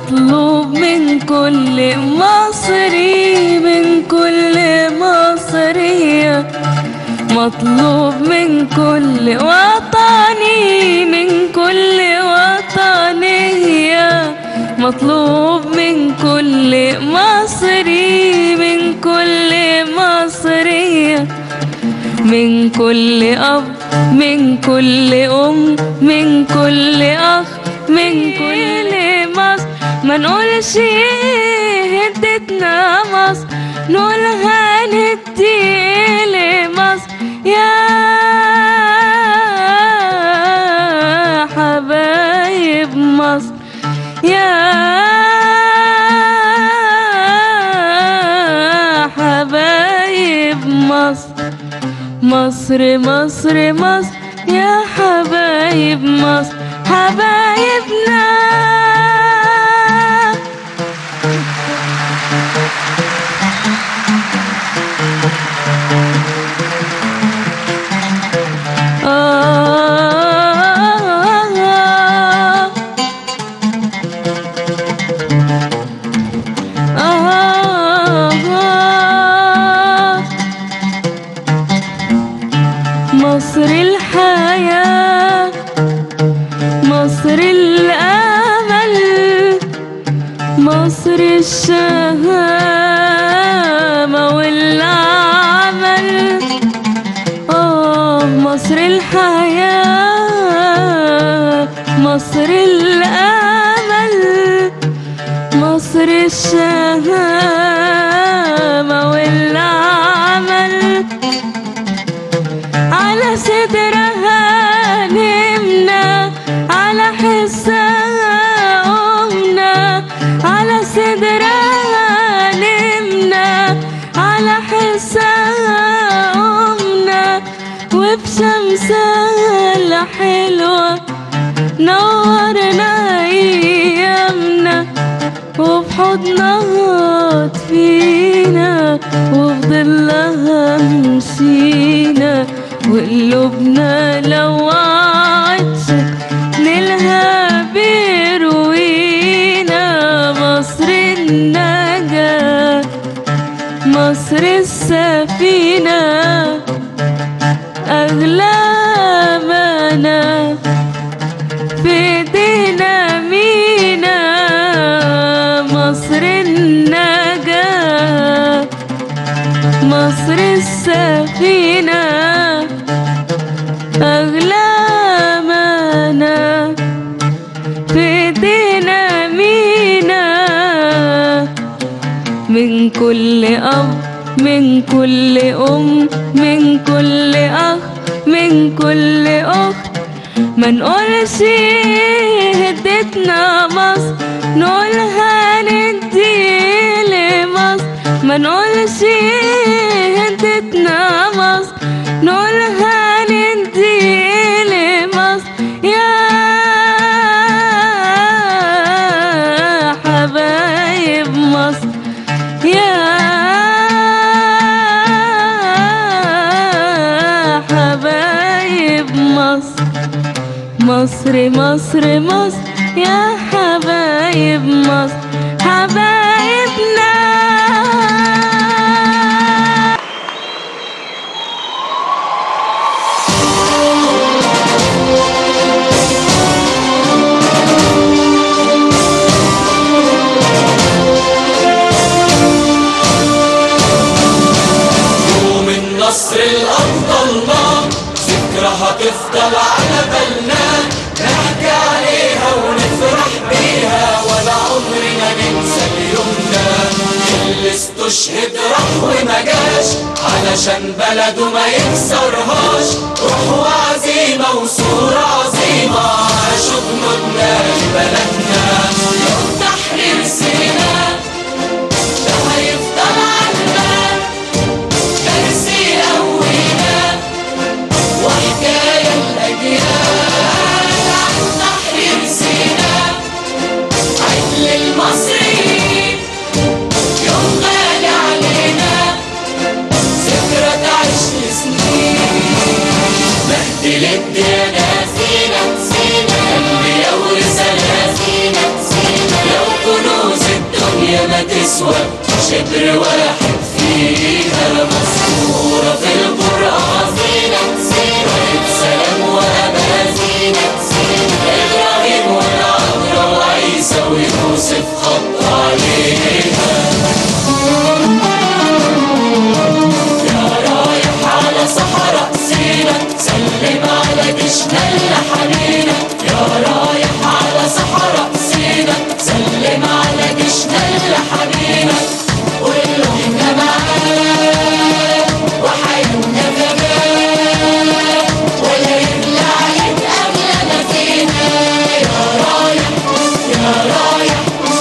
مطلوب من كل مصري من كل مصرية مطلوب من كل وطني من كل وطنية مطلوب من كل مصري من كل مصرية من كل أب من كل أم من كل أخ من كل مصر ما نقولش هدتنا مصر نقول هندي لمصر يا حبايب مصر يا حبايب مصر مصر مصر مصر يا حبايب مصر حبايبنا آه آه مصر الحياة مصر الأمل مصر الشهامة والعمل آه مصر الحياة مصر الأمل مصر الشهامة والعمل على صدرها نمنا على حسها قمنا على صدرها نمنا على حسها قمنا وبشمسها الحلوة نورنا أيامنا وبحضنها تفينا وبظلها مشينا وقلوبنا لو عطشت نلها بيروينا مصر النجاة مصر السفينة أغلى منا في ايدينا مينا مصر النجاة مصر السفينة أغلى منا في ايدينا مينا من كل أب من كل أم من كل أخ من كل أخت ما نقولش هدتنا مصر نقول هندي لمصر ما نقولش هدتنا مصر نقول هندي لمصر يا حبايب مصر يا حبايب مصر مصر مصر مصر يا حبايب مصر حبايبنا يوم النصر الأفضل ذكرى هتفضل على بالنا نحكي عليها ونفرح بيها ولا عمرنا ننسى اليوم ده اللي استشهد راح وما جاش علشان بلده ما يكسرهاش روح وعزيمة وصورة عظيمة عاشوا جنودنا لبلدنا يوم تحرير سيناء ده هيفضل عنا درس يقوينا وحكاية الأجيال عن تحرير سيناء عدل المصريين يوم غالي علينا ذكرى تعيش لسنين مهدي للديانة فينا سينا اللي يورثنا فينا سينا شبر واحد فيها مذكورة في القرآن سيرة سلام وأمان إبراهيم والعذراء وعيسى ويوسف خط عليها يا رايح على صحراء سينا سلم على جيشنا اللي حمينا يا رايح على صحراء سينا سلم على جيشنا اللي حمينا قول له احنا معاك وحياتنا كمان ولا يبلع يتأمل ما فينا يا رايح يا رايح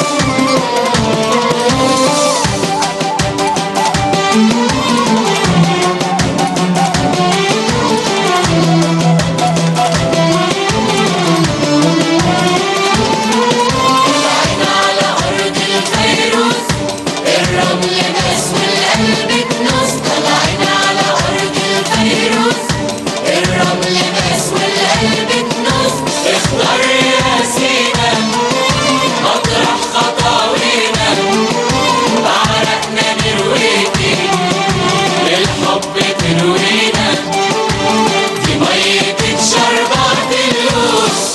طلعنا على أرض الفيروز الرمل ناس والقلب كنوز طلعنا على أرض الفيروز الرمل ناس والقلب كنوز اختار يا سينا مطرح خطاوينا بعرقنا نرويكي للحب تروينا في مية شربات اللوز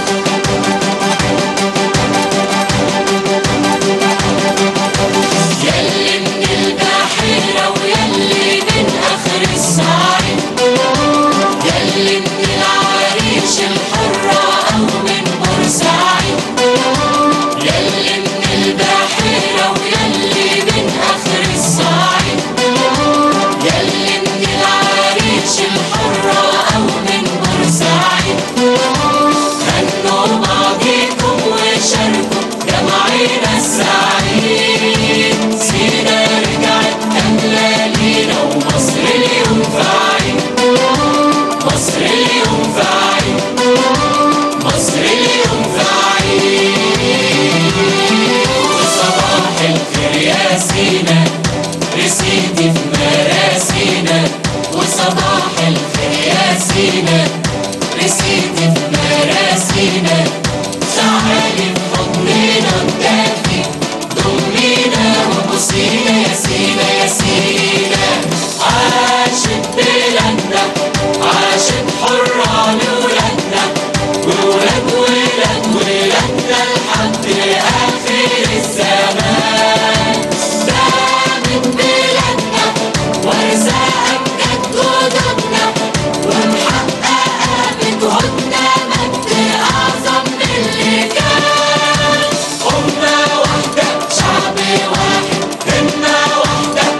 يلي من البحيرة ويلي من آخر الصعيد يلي من العريش الحرة أو من بورسعيد يلي من البحيرة ويلي من آخر الصعيد يلي من العريش الحرة أو من بورسعيد هنوا بعضيكم وشاركوا جمعينا السعيد سينا رجعت كاملة لينا ومصر اليوم في عيد مصر اليوم في عيد مصر اليوم في عيد وصباح الخير يا سينا رسيتي في مراسينا وصباح الخير يا سينا رسيتي في مراسينا تعالي في حضننا ندافي ضمينا وبوسينا يا سينا يا سينا عاشت بلادنا عاشت حرة لولادنا وولاد ولاد ولادنا لحد آخر الزمان دامت بلادنا وارزاق أمجاد جدودنا ومحققة بجهودنا مجد أعظم من اللي كان أمة واحدة شعب واحد همة واحدة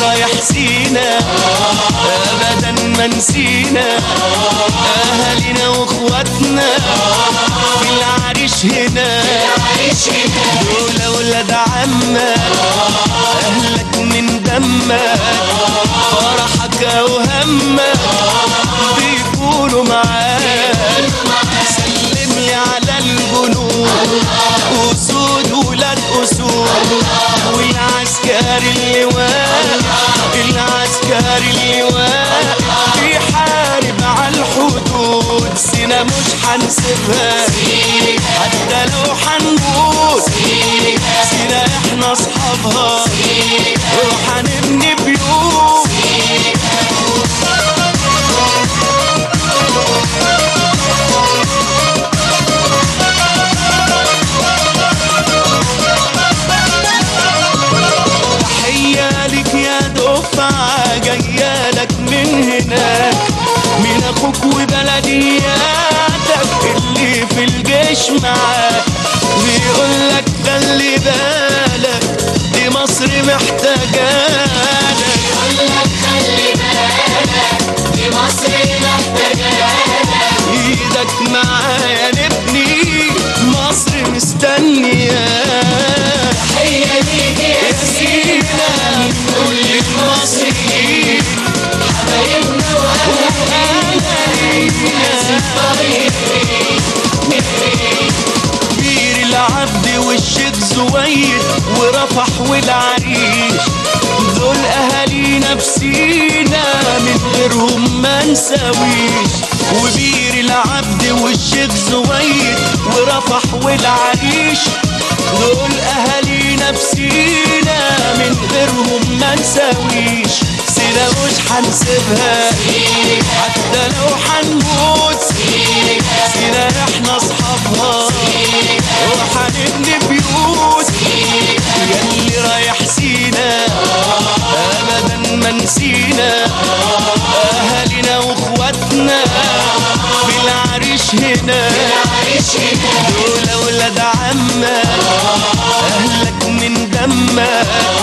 رايح سينا ابدا ما نسينا اهالينا واخواتنا في العريش هنا عيش هنا دول ولاد عمك اهلك من دمك فرحك وهمك بيكونوا معاك سلم لي على الجنود اسود ولاد اسود والعسكري اللي واقف العسكري اللي واقف بيحارب على الحدود سينا مش هنسيبها حتى لو هنموت سينا احنا اصحابها وهنبني بيوت تحية لك يا دفعة جاية لك من هناك من اخوك وبلدياتك اللي في الجيش معاك بيقول لك خلي بالك دي مصر محتاجالك قولك خلي بالك دي مصر محتاجاك ايدك معايا نبني مصر مستنياك هي ليك يا يا سينا سينا من كل المصريين حبايبنا واهالينا ناسي الطريق بير العبد والشيخ زويد ورفح والعريش دول اهالينا بسينا من غيرهم ما نساويش وبير العبد والشيخ زويد ورفح والعريش دول اهالينا بسينا من غيرهم ما نساويش سينا مش هنسيبها حتى لو هنموت سينا احنا اصحابها وهنبني بيوت ياللي رايح سينا ابدا ما نسينا اهالينا واخواتنا في العريش هنا عيش هنا دول ولاد عمك اهلك من دمك